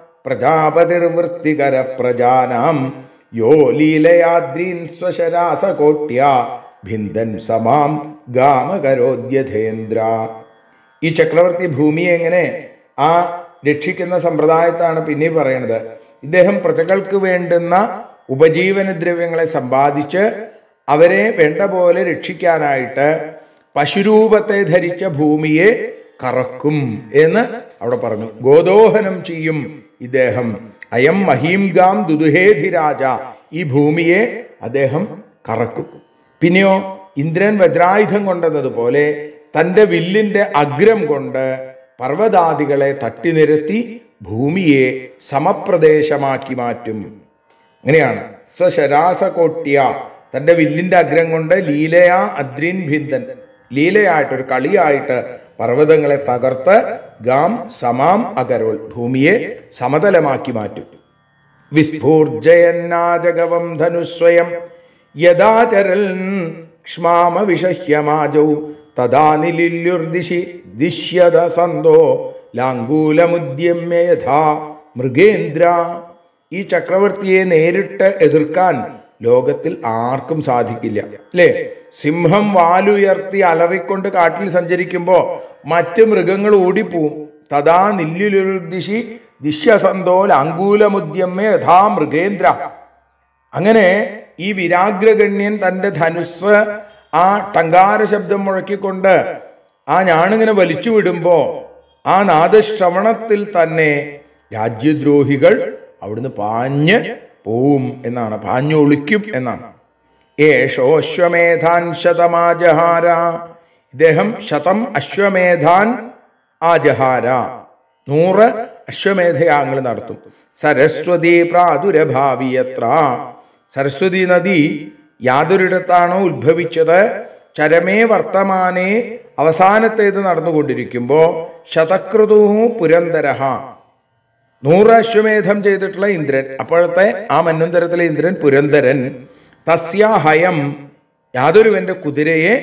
പ്രജാപതിർവൃത്തികര പ്രജാനാം യോ ലീലയാദ്രീൻ സ്വശരാസകോട്യ ഭിന്ദൻ സമാം ഗാമകരോദ്യഥേന്ദ്ര ഈ ചക്രവർത്തി ഭൂമിയെ എങ്ങനെ ആ രക്ഷിക്കുന്ന സമ്പ്രദായത്താണ് പിന്നെ പറയുന്നത് ഇദ്ദേഹം പ്രജകൾക്ക് വേണ്ടുന്ന ഉപജീവന ദ്രവ്യങ്ങളെ സമ്പാദിച്ച് അവരെ വേണ്ട പോലെ രക്ഷിക്കാനായിട്ട് പശുരൂപത്തെ ധരിച്ച ഭൂമിയെ കറക്കും എന്ന് അവിടെ പറഞ്ഞു ഗോദോഹനം ചെയ്യും ഇദ്ദേഹം അയം മഹീംഗാം ദുദുഹേധിരാജ ഈ ഭൂമിയെ അദ്ദേഹം കറക്കും പിന്നെയോ ഇന്ദ്രൻ വജ്രായുധം കൊണ്ടതുപോലെ തന്റെ വില്ലിന്റെ അഗ്രം കൊണ്ട് പർവ്വതാദികളെ തട്ടിനിരത്തി ഭൂമിയെ സമപ്രദേശമാക്കി മാറ്റും അങ്ങനെയാണ് സ്വശരാസകോട്ട്യ തന്റെ വില്ലിന്റെ അഗ്രം കൊണ്ട് ലീലയാ അദ്രീൻ ഭിന്ദൻ ലീലയായിട്ട് ഒരു കളിയായിട്ട് പർവ്വതങ്ങളെ തകർത്ത് ഗാം സമാം അകരോൾ ഭൂമിയെ സമതലമാക്കി മാറ്റും വിസ്ഫൂർജയന്നാജഗവം ധനുസ്വയം യഥാചരൽ ക്ഷ്മാമ വിഷഹ്യമാജൗ തഥാ നിലില്യുർദിശി ദിശ്യത സന്തോ ലാങ്കൂലമുദ്യമ്യ യഥാ മൃഗേന്ദ്ര ഈ ചക്രവർത്തിയെ നേരിട്ട് എതിർക്കാൻ ലോകത്തിൽ ആർക്കും സാധിക്കില്ല അല്ലേ സിംഹം വാലുയർത്തി അലറിക്കൊണ്ട് കാട്ടിൽ സഞ്ചരിക്കുമ്പോൾ മറ്റ് മൃഗങ്ങൾ ഓടിപ്പോവും തഥാ നില്ലുലുർദിശി ദിശ്യസന്തോ ലാങ്കൂലമുദ്യമ്യ യഥാ മൃഗേന്ദ്ര അങ്ങനെ ഈ വിരാഗ്രഗണ്യൻ തന്റെ ധനുസ് ആ ടങ്കാര ശബ്ദം മുഴക്കിക്കൊണ്ട് ആ ഞാണിങ്ങനെ വലിച്ചു വിടുമ്പോ ആ നാദശ്രവണത്തിൽ തന്നെ രാജ്യദ്രോഹികൾ അവിടുന്ന് പാഞ്ഞ് പോവും എന്നാണ് പാഞ്ഞൊളിക്കും എന്നാണ് ഏഷോശ്വമേധാൻ ശതമാജഹാര ഇദ്ദേഹം ശതം അശ്വമേധാൻ ആജഹാര നൂറ് അശ്വമേധയാഗങ്ങൾ നടത്തും സരസ്വതി പ്രാദുരഭാവിയത്ര സരസ്വതി നദി യാതൊരിടത്താണോ ഉത്ഭവിച്ചത് ചരമേ വർത്തമാനേ അവസാനത്തേത് നടന്നുകൊണ്ടിരിക്കുമ്പോൾ ശതക്രതു പുരന്തരഹ നൂറ് അശ്വമേധം ചെയ്തിട്ടുള്ള ഇന്ദ്രൻ അപ്പോഴത്തെ ആ മന്വന്തരത്തിലെ ഇന്ദ്രൻ പുരന്തരൻ തസ്യാഹയം യാതൊരുവന്റെ കുതിരയെ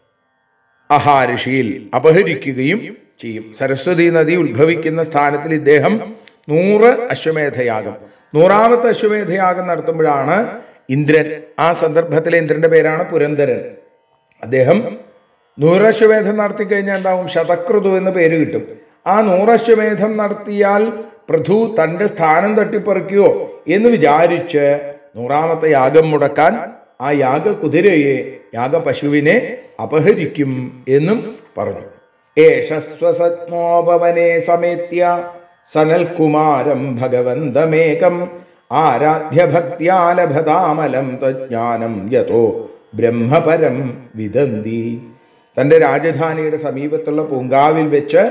അഹാരിഷിയിൽ അപഹരിക്കുകയും ചെയ്യും സരസ്വതി നദി ഉത്ഭവിക്കുന്ന സ്ഥാനത്തിൽ ഇദ്ദേഹം നൂറ് അശ്വമേധയാഗം നൂറാമത്തെ അശ്വമേധയാഗം നടത്തുമ്പോഴാണ് ഇന്ദ്രൻ ആ സന്ദർഭത്തിലെ ഇന്ദ്രന്റെ പേരാണ് പുരന്തരൻ അദ്ദേഹം നൂറശ്വമേധം നടത്തി കഴിഞ്ഞാൽ എന്താവും ശതക്രുതു എന്ന് പേര് കിട്ടും ആ നൂറശ്വമേധം നടത്തിയാൽ പൃഥു തന്റെ സ്ഥാനം തട്ടിപ്പറിക്കുകയോ എന്ന് വിചാരിച്ച് നൂറാമത്തെ യാഗം മുടക്കാൻ ആ യാഗ കുതിരയെ യാഗ പശുവിനെ അപഹരിക്കും എന്നും പറഞ്ഞു ഏഷസ്വസത്മോപവനെ സമേത്യ സനൽകുമാരം ഭഗവന്തമേകം ആരാധ്യ ഭക്തിയാലഭതാമലം തജ്ഞാനം യതോ ബ്രഹ്മപരം വിദന്തി തന്റെ രാജധാനിയുടെ സമീപത്തുള്ള പൂങ്കാവിൽ വെച്ച്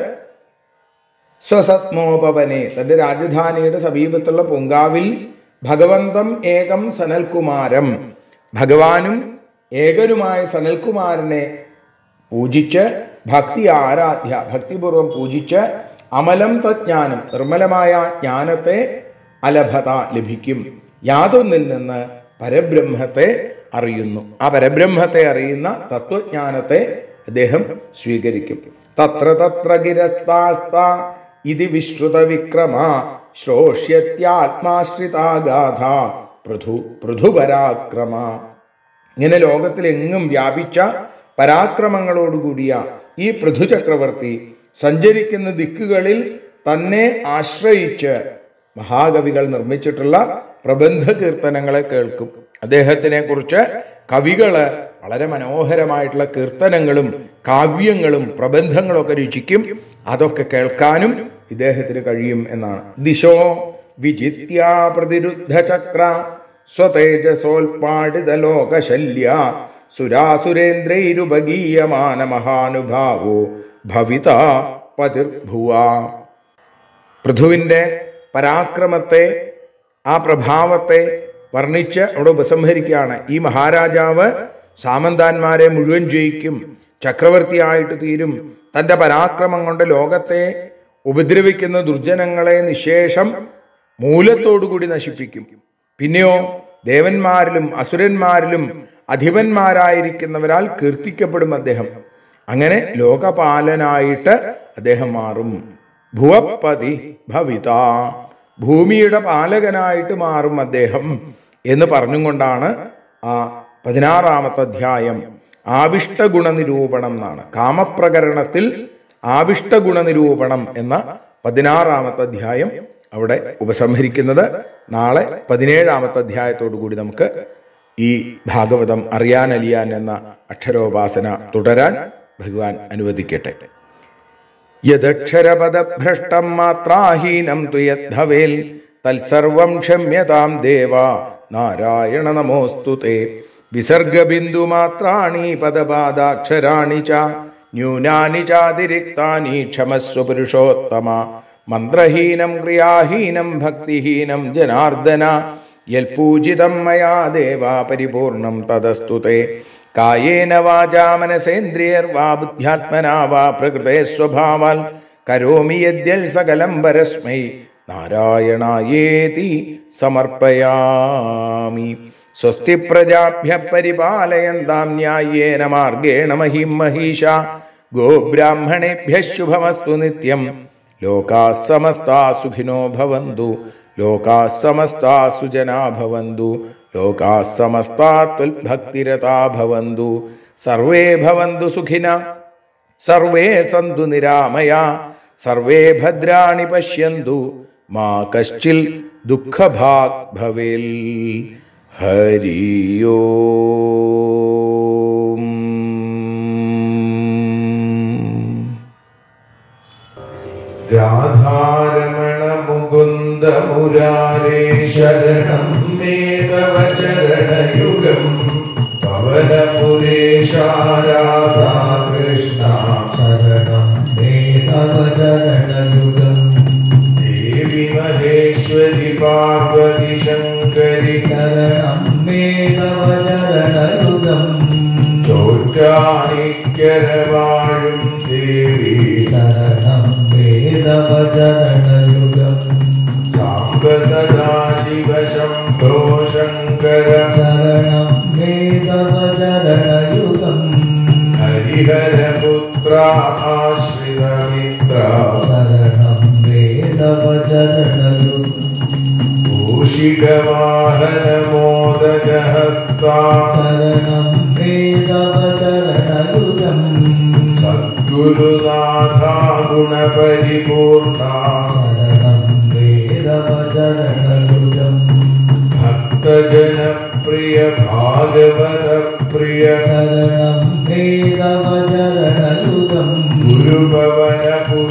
സ്വസത്മോപവനെ തന്റെ രാജധാനിയുടെ സമീപത്തുള്ള പൂങ്കാവിൽ ഭഗവന്തം ഏകം സനൽകുമാരം ഭഗവാനും ഏകനുമായ സനൽകുമാരനെ പൂജിച്ച് ഭക്തി ആരാധ്യ ഭക്തിപൂർവം പൂജിച്ച് അമലം തജ്ഞാനം നിർമ്മലമായ ജ്ഞാനത്തെ അലഭത ലഭിക്കും യാതൊന്നിൽ നിന്ന് പരബ്രഹ്മത്തെ അറിയുന്നു ആ പരബ്രഹ്മത്തെ അറിയുന്ന തത്വജ്ഞാനത്തെ അദ്ദേഹം സ്വീകരിക്കും തത്ര തത്ര ഗിരസ്താസ്ത ഇത് വിശ്രുത വിക്രമ ശ്രോഷ്യത്യാത്മാശ്രിതാഗാഥ പൃഥു പൃഥുപരാക്രമ ഇങ്ങനെ ലോകത്തിലെങ്ങും വ്യാപിച്ച പരാക്രമങ്ങളോടുകൂടിയ ഈ പൃഥു ചക്രവർത്തി സഞ്ചരിക്കുന്ന ദിക്കുകളിൽ തന്നെ ആശ്രയിച്ച് മഹാകവികൾ നിർമ്മിച്ചിട്ടുള്ള പ്രബന്ധ കീർത്തനങ്ങളെ കേൾക്കും അദ്ദേഹത്തിനെ കുറിച്ച് കവികള് വളരെ മനോഹരമായിട്ടുള്ള കീർത്തനങ്ങളും കാവ്യങ്ങളും പ്രബന്ധങ്ങളും ഒക്കെ രചിക്കും അതൊക്കെ കേൾക്കാനും ഇദ്ദേഹത്തിന് കഴിയും എന്നാണ് ദിശോ വിജിത്യ പ്രതിരുദ്ധ ചക്ര സ്വതേജസോൽപാടിത ലോകശല്യ സുരാസുരേന്ദ്രൈരുപഗീയമാന മഹാനുഭാവോ ഭവിത പതിർഭുവ പൃഥുവിൻ്റെ പരാക്രമത്തെ ആ പ്രഭാവത്തെ വർണ്ണിച്ച് അവിടെ ഉപസംഹരിക്കുകയാണ് ഈ മഹാരാജാവ് സാമന്താന്മാരെ മുഴുവൻ ജയിക്കും ചക്രവർത്തിയായിട്ട് തീരും തൻ്റെ പരാക്രമം കൊണ്ട് ലോകത്തെ ഉപദ്രവിക്കുന്ന ദുർജനങ്ങളെ നിശേഷം മൂലത്തോടുകൂടി നശിപ്പിക്കും പിന്നെയോ ദേവന്മാരിലും അസുരന്മാരിലും അധിപന്മാരായിരിക്കുന്നവരാൽ കീർത്തിക്കപ്പെടും അദ്ദേഹം അങ്ങനെ ലോകപാലനായിട്ട് അദ്ദേഹം മാറും ഭുവപ്പതി ഭവിത ഭൂമിയുടെ പാലകനായിട്ട് മാറും അദ്ദേഹം എന്ന് പറഞ്ഞുകൊണ്ടാണ് ആ പതിനാറാമത്തെ അധ്യായം ആവിഷ്ടഗുണ നിരൂപണം എന്നാണ് കാമപ്രകരണത്തിൽ ആവിഷ്ടഗുണ നിരൂപണം എന്ന പതിനാറാമത്തെ അധ്യായം അവിടെ ഉപസംഹരിക്കുന്നത് നാളെ പതിനേഴാമത്തെ അധ്യായത്തോടു കൂടി നമുക്ക് ഈ ഭാഗവതം അറിയാൻ അലിയാൻ എന്ന അക്ഷരോപാസന തുടരാൻ ഭഗവാൻ അനുവദിക്കട്ടെ യദക്ഷരപദഭ്രഷ്ടം മാത്രാഹീനം തു യദ്ഭവേൽ തത്സർവം ക്ഷമ്യതാം ദേവ നാരായണ നമോസ്തു തേ വിസർഗബിന്ദുമാത്രാണി പദപാദാക്ഷരാണി ച ന്യൂനാനി ചാതിരിക്താനി ക്ഷമസ്വ പുരുഷോത്തമ മന്ത്രഹീനം ക്രിയാഹീനം ഭക്തിഹീനം ജനാർദ്ദന യൽപൂജിതം മയാ ദേവ പരിപൂർണം തദസ്തു തേ കായേന വാചാ മനസേന്ദ്രിയർവാ ബുദ്ധ്യാത്മനാ വാ പ്രകൃതേ സ്വഭാവാൽ കരോമി യദ്യൽ സകലം പരസ്മൈ നാരായണായേതി സമർപ്പയാമി സ്വസ്തി പ്രജാഭ്യ പരിപാലയന്താം ന്യായേന മാർഗേണ മഹിം മഹീഷ ഗോബ്രാഹ്മണേഭ്യ ശുഭമസ്തു നിത്യം ലോകാ സമസ്താ സുഖിനോ ഭവന്തു ലോകാ സമസ്താ സുജനാ ഭവന്തു ലോകാ സമസ്താ ത്വൽഭക്തിരതാ ഭവന്തു സർവേ ഭവന്തു സുഖിന സർവേ സന്തു നിരാമയ സർവേ ഭദ്രാണി പശ്യന്തു മാ കശ്ചിൽ ദുഃഖഭാഗ് ഭവേൽ ഹരിയോം രാധാരമണ മുകുന്ദ മുരാരേ ശരണം മേ തവ ചരണയുഗം പവനപുരേശാരാധാ കൃഷ്ണ ശരണം മേ തവ ചരണയുഗം ദേവി മഹേശ്വരി പാർവതി ശങ്കരി ശരണം മേ തവ ചരണയുഗം ചോറ്റാനിക്കരവാഴും ദേവി ശരണം മേ തവ ചരണയുഗം സാംബ സദാശിവ ശംഭോ ശങ്കര ശരണം മേ തവ ചരണയുഗം ഹരിഹരപുത്ര ആശ്രിതമിത്ര ശരണം മേ തവ ചരണയുഗം മൂഷികവാഹനമോദകഹസ്താ ശരണം മേ തവ ചരണയുഗം സദ്ഗുരുനാഥ ഗുണപരിപൂർണ ശരണം മേ തവ ചരണയുഗം ഭക്തജനപ്രിയ ഭാഗവത പ്രിയ ശരണം മേ തവ ചരണയുഗം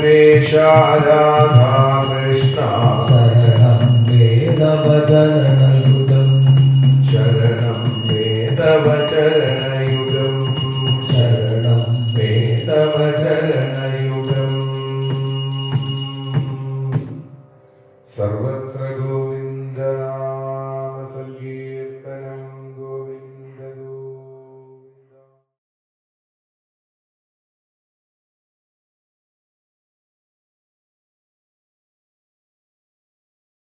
ഗുരുഭവനപുരേശാരാധാ കൃഷ്ണ ശരണം മേ തവ ചരണയുഗം